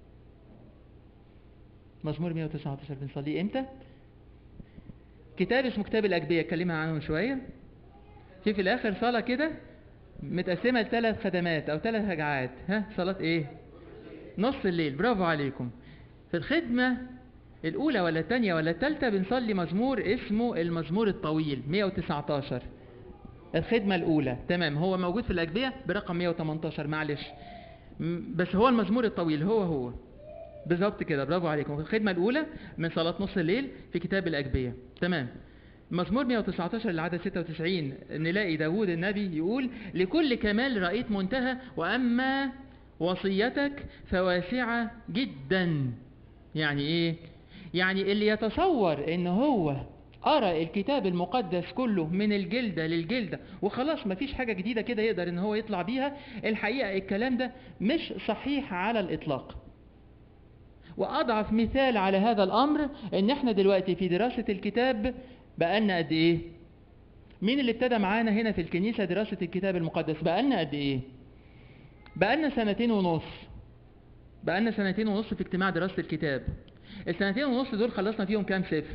مزمور 119 بنصليه امتى؟ كتاب اسمه كتاب الأجبية اتكلمنا عنه من شوية في في الآخر صلاة كده متقسمة لثلاث خدمات أو ثلاث رجعات ها صلاة إيه؟ نص الليل برافو عليكم في الخدمة الأولى ولا الثانية ولا الثالثة بنصلي مزمور اسمه المزمور الطويل 119 الخدمة الأولى تمام هو موجود في الأجبية برقم 118 معلش م- بس هو المزمور الطويل هو هو بالظبط كده برافو عليكم في الخدمة الأولى من صلاة نص الليل في كتاب الأجبية تمام مزمور 119 العدد 96 نلاقي داوود النبي يقول لكل كمال رأيت منتهى وأما وصيتك فواسعة جدا يعني ايه يعني اللي يتصور ان هو قرا الكتاب المقدس كله من الجلده للجلده وخلاص مفيش حاجه جديده كده يقدر ان هو يطلع بيها الحقيقه الكلام ده مش صحيح على الاطلاق واضعف مثال على هذا الامر ان احنا دلوقتي في دراسه الكتاب بقالنا قد ايه مين اللي ابتدى معانا هنا في الكنيسه دراسه الكتاب المقدس بقالنا قد ايه بقالنا سنتين ونص بقالنا سنتين ونص في اجتماع دراسة الكتاب السنتين ونص دول خلصنا فيهم كام سفر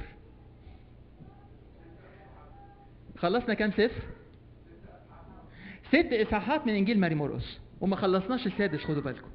خلصنا كام سفر ست اصحاحات من انجيل ماري مرقس وما خلصناش السادس خدوا بالكم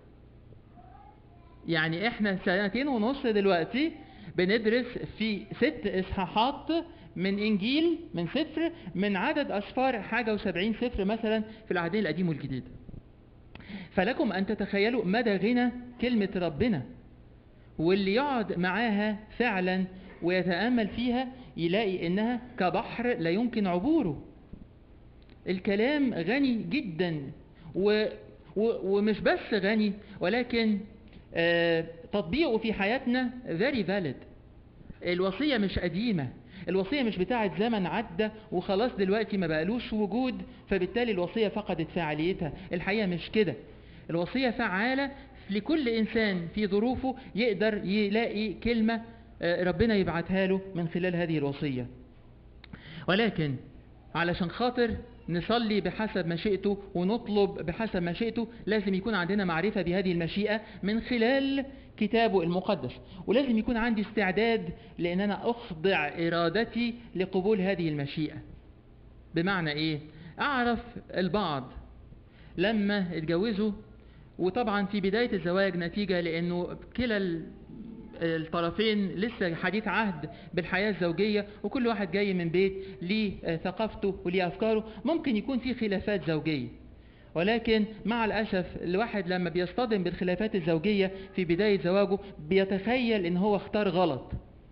يعني احنا سنتين ونص دلوقتي بندرس في ست اصحاحات من انجيل من سفر من عدد اسفار حاجه وسبعين سفر مثلا في العهدين القديم والجديد فلكم أن تتخيلوا مدى غنى كلمة ربنا واللي يقعد معاها فعلا ويتأمل فيها يلاقي إنها كبحر لا يمكن عبوره الكلام غني جدا و و ومش بس غني ولكن آه تطبيقه في حياتنا very valid الوصية مش قديمة الوصية مش بتاعت زمن عدى وخلاص دلوقتي ما بقالوش وجود فبالتالي الوصية فقدت فعاليتها الحقيقة مش كده الوصية فعالة لكل إنسان في ظروفه يقدر يلاقي كلمة آه، ربنا يبعتها له من خلال هذه الوصية ولكن علشان خاطر نصلي بحسب مشيئته ونطلب بحسب مشيئته لازم يكون عندنا معرفة بهذه المشيئة من خلال كتابه المقدس ولازم يكون عندي استعداد لأن أنا أخضع إرادتي لقبول هذه المشيئة بمعنى إيه؟ أعرف البعض لما اتجوزوا وطبعا في بداية الزواج نتيجة لأنه كلا ال- الطرفين لسه حديث عهد بالحياة الزوجية وكل واحد جاي من بيت ليه آه، ثقافته وليه أفكاره ممكن يكون في خلافات زوجية ولكن مع الأسف الواحد لما بيصطدم بالخلافات الزوجية في بداية زواجه بيتخيل إن هو اختار غلط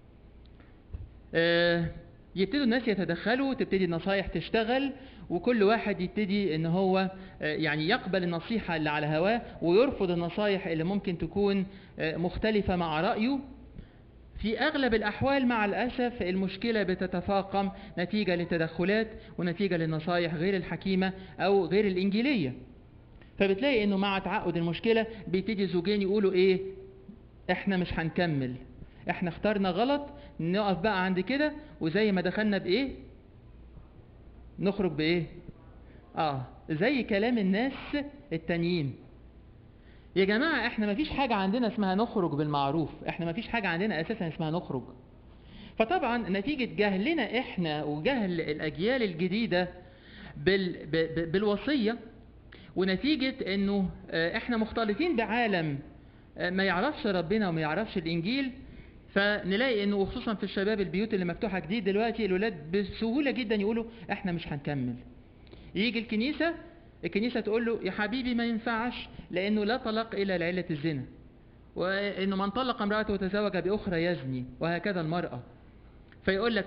آه، يبتدوا الناس يتدخلوا تبتدي النصايح تشتغل وكل واحد يبتدي ان هو آه، يعني يقبل النصيحة اللي على هواه ويرفض النصايح اللي ممكن تكون آه، مختلفة مع رأيه في أغلب الأحوال مع الأسف المشكلة بتتفاقم نتيجة للتدخلات ونتيجة للنصايح غير الحكيمة أو غير الإنجيلية فبتلاقي إنه مع تعقد المشكلة بيبتدي زوجين يقولوا إيه إحنا مش هنكمل إحنا اخترنا غلط نقف بقى عند كده وزي ما دخلنا بإيه نخرج بإيه آه زي كلام الناس التانيين يا جماعة احنا مفيش حاجة عندنا اسمها نخرج بالمعروف احنا مفيش حاجة عندنا اساسا اسمها نخرج فطبعا نتيجة جهلنا احنا وجهل الاجيال الجديدة بال ب- ب- بالوصية ونتيجة انه آه، احنا مختلطين بعالم آه، ما يعرفش ربنا وما يعرفش الانجيل فنلاقي انه خصوصا في الشباب البيوت اللي مفتوحة جديد دلوقتي الولاد بسهولة جدا يقولوا احنا مش هنكمل يجي الكنيسة الكنيسة تقول له يا حبيبي ما ينفعش لأنه لا طلاق إلا لعلة الزنا وإنه من طلق امرأته وتزوج بأخرى يزني وهكذا المرأة فيقول لك لا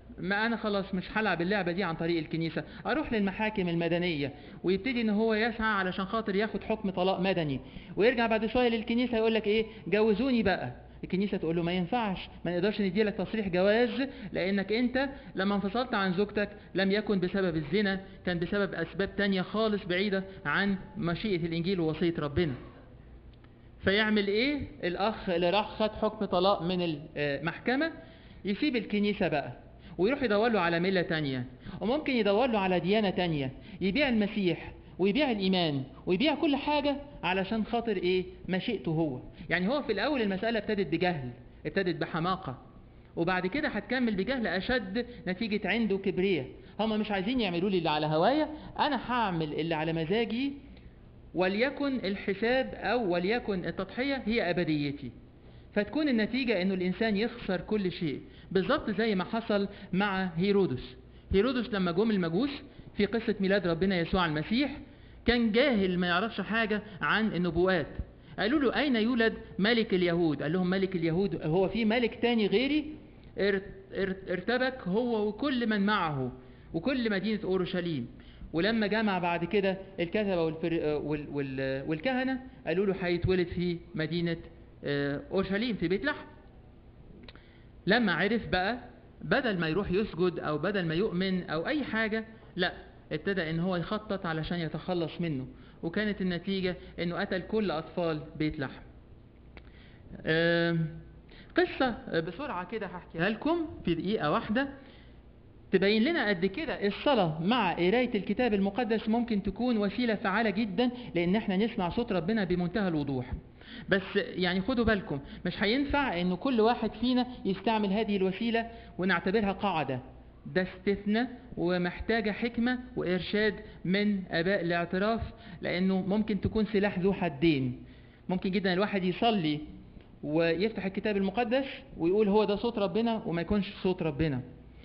ما انا خلاص مش هلعب اللعبه دي عن طريق الكنيسه اروح للمحاكم المدنيه ويبتدي ان هو يسعى علشان خاطر ياخد حكم طلاق مدني ويرجع بعد شويه للكنيسه يقول لك ايه جوزوني بقى الكنيسه تقول له ما ينفعش ما نقدرش ندي لك تصريح جواز لانك انت لما انفصلت عن زوجتك لم يكن بسبب الزنا كان بسبب اسباب تانية خالص بعيده عن مشيئه الانجيل ووصيه ربنا فيعمل ايه الاخ اللي راح خد حكم طلاق من المحكمه يسيب الكنيسه بقى ويروح يدور له على مله تانية وممكن يدور له على ديانه تانية يبيع المسيح ويبيع الايمان ويبيع كل حاجه علشان خاطر ايه مشيئته هو يعني هو في الاول المساله ابتدت بجهل ابتدت بحماقه وبعد كده هتكمل بجهل اشد نتيجه عنده كبرياء هم مش عايزين يعملوا لي اللي على هوايا انا هعمل اللي على مزاجي وليكن الحساب او وليكن التضحيه هي ابديتي فتكون النتيجة انه الانسان يخسر كل شيء بالظبط زي ما حصل مع هيرودس هيرودس لما جم المجوس في قصة ميلاد ربنا يسوع المسيح كان جاهل ما يعرفش حاجة عن النبوات قالوا له أين يولد ملك اليهود قال لهم ملك اليهود هو في ملك تاني غيري ارتبك هو وكل من معه وكل مدينة أورشليم ولما جمع بعد كده الكتبة والفر... وال... وال... والكهنة قالوا له هيتولد في مدينة اورشليم في بيت لحم لما عرف بقى بدل ما يروح يسجد او بدل ما يؤمن او اي حاجه لا ابتدى ان هو يخطط علشان يتخلص منه وكانت النتيجه انه قتل كل اطفال بيت لحم قصه بسرعه كده هحكيها لكم في دقيقه واحده تبين لنا قد كده الصلاة مع قراية الكتاب المقدس ممكن تكون وسيلة فعالة جدا لأن احنا نسمع صوت ربنا بمنتهى الوضوح. بس يعني خدوا بالكم مش هينفع ان كل واحد فينا يستعمل هذه الوسيله ونعتبرها قاعده ده استثناء ومحتاجه حكمه وارشاد من اباء الاعتراف لانه ممكن تكون سلاح ذو حدين ممكن جدا الواحد يصلي ويفتح الكتاب المقدس ويقول هو ده صوت ربنا وما يكونش صوت ربنا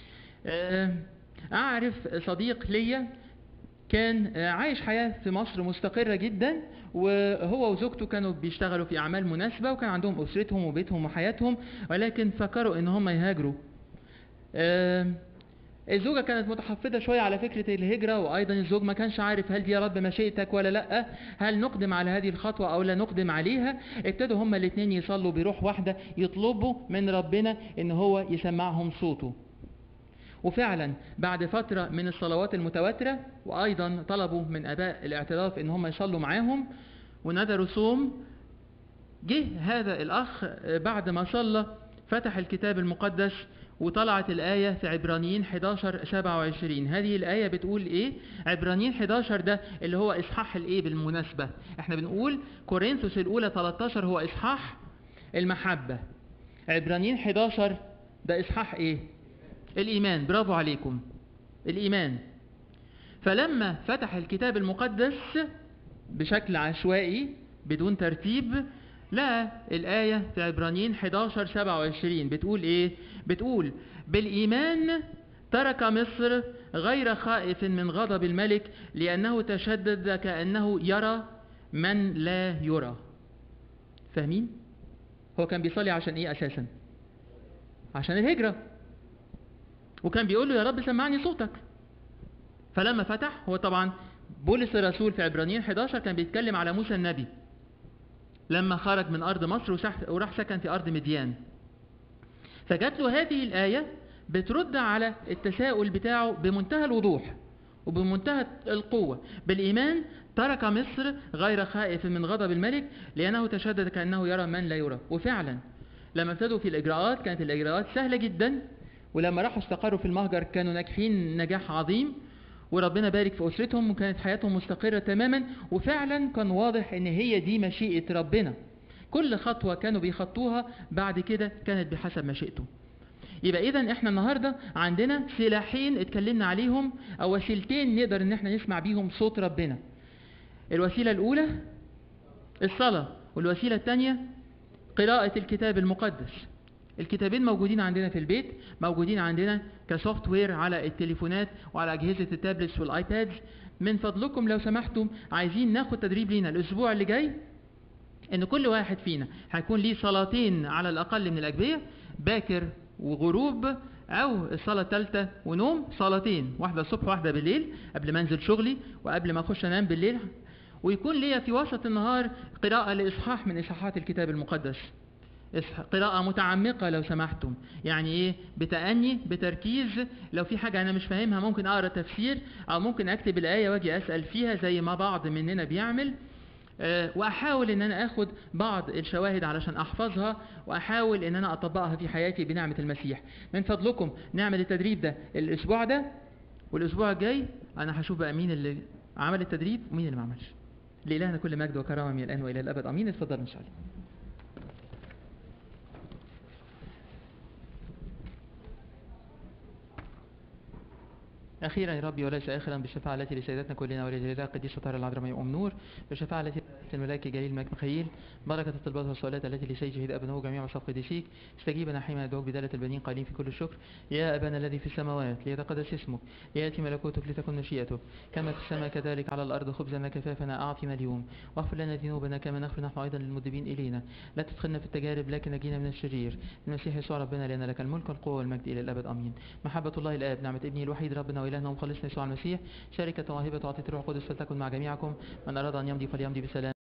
اعرف صديق ليا كان عايش حياة في مصر مستقرة جدا وهو وزوجته كانوا بيشتغلوا في أعمال مناسبة وكان عندهم أسرتهم وبيتهم وحياتهم ولكن فكروا إن هم يهاجروا. الزوجة كانت متحفظة شوية على فكرة الهجرة وأيضا الزوج ما كانش عارف هل دي يا رب مشيئتك ولا لأ هل نقدم على هذه الخطوة أو لا نقدم عليها ابتدوا هما الاتنين يصلوا بروح واحدة يطلبوا من ربنا إن هو يسمعهم صوته وفعلا بعد فترة من الصلوات المتواترة وأيضا طلبوا من أباء الاعتراف إن هم يصلوا معاهم ونذروا صوم جه هذا الأخ بعد ما صلى فتح الكتاب المقدس وطلعت الآية في عبرانيين 11 27 هذه الآية بتقول إيه؟ عبرانيين 11 ده اللي هو إصحاح الإيه بالمناسبة؟ إحنا بنقول كورنثوس الأولى 13 هو إصحاح المحبة عبرانيين 11 ده إصحاح إيه؟ الإيمان برافو عليكم الإيمان فلما فتح الكتاب المقدس بشكل عشوائي بدون ترتيب لقى الآية في عبرانيين 11 27 بتقول إيه؟ بتقول بالإيمان ترك مصر غير خائف من غضب الملك لأنه تشدد كأنه يرى من لا يرى فاهمين؟ هو كان بيصلي عشان إيه أساسا؟ عشان الهجرة وكان بيقول له يا رب سمعني صوتك فلما فتح هو طبعا بولس الرسول في عبرانيين 11 كان بيتكلم على موسى النبي لما خرج من أرض مصر وراح سكن في أرض مديان فجات له هذه الآية بترد على التساؤل بتاعه بمنتهى الوضوح وبمنتهى القوة بالإيمان ترك مصر غير خائف من غضب الملك لأنه تشدد كأنه يرى من لا يرى وفعلا لما ابتدوا في الإجراءات كانت الإجراءات سهلة جدا ولما راحوا استقروا في المهجر كانوا ناجحين نجاح عظيم وربنا بارك في أسرتهم وكانت حياتهم مستقرة تماما وفعلا كان واضح ان هي دي مشيئة ربنا كل خطوة كانوا بيخطوها بعد كده كانت بحسب مشيئته يبقى اذا احنا النهارده عندنا سلاحين اتكلمنا عليهم او وسيلتين نقدر ان احنا نسمع بيهم صوت ربنا الوسيله الاولى الصلاه والوسيله الثانيه قراءه الكتاب المقدس الكتابين موجودين عندنا في البيت موجودين عندنا كسوفت وير على التليفونات وعلى اجهزه التابلتس والايبادز من فضلكم لو سمحتم عايزين ناخد تدريب لينا الاسبوع اللي جاي ان كل واحد فينا هيكون ليه صلاتين على الاقل من الاجبيه باكر وغروب او الصلاه الثالثه ونوم صلاتين واحده الصبح واحده بالليل قبل ما انزل شغلي وقبل ما اخش انام بالليل ويكون ليا في وسط النهار قراءه لاصحاح من اصحاحات الكتاب المقدس إصح- قراءة متعمقة لو سمحتم يعني ايه بتأني بتركيز لو في حاجة انا مش فاهمها ممكن اقرا تفسير او ممكن اكتب الآية واجي اسأل فيها زي ما بعض مننا بيعمل آه، واحاول ان انا اخد بعض الشواهد علشان احفظها واحاول ان انا اطبقها في حياتي بنعمة المسيح من فضلكم نعمل التدريب ده الاسبوع ده والاسبوع الجاي انا هشوف بقى مين اللي عمل التدريب ومين اللي ما عملش لإلهنا كل مجد وكرامة من الآن وإلى الأبد آمين اتفضل إن شاء الله أخيرا يا ربي وليس آخرا بالشفاعة التي لسيدتنا كلنا ولجلالها القديسة طاهرة العذراء مريم أم نور بالشفاعة التي الملائكة جليل الملك مخيل بركة الطلبات والصلوات التي لسيد شهيد أبنه جميع مصاب قديسيك استجيبنا حين ندعوك بدالة البنين قائلين في كل الشكر يا أبانا الذي في السماوات ليتقدس اسمك ليأتي ملكوتك لتكن مشيئتك كما في السماء كذلك على الأرض خبزنا كفافنا أعطنا اليوم واغفر لنا ذنوبنا كما نغفر نحن أيضا للمذنبين إلينا لا تدخلنا في التجارب لكن نجينا من الشرير المسيح يسوع ربنا لأن لك الملك والقوة والمجد إلى الأبد آمين محبة الله الآب نعمة ابنه الوحيد ربنا وإلهنا ومخلصنا يسوع المسيح شركة وهبة وعطية الروح القدس فلتكن مع جميعكم من أراد أن يمضي فليمضي بسلام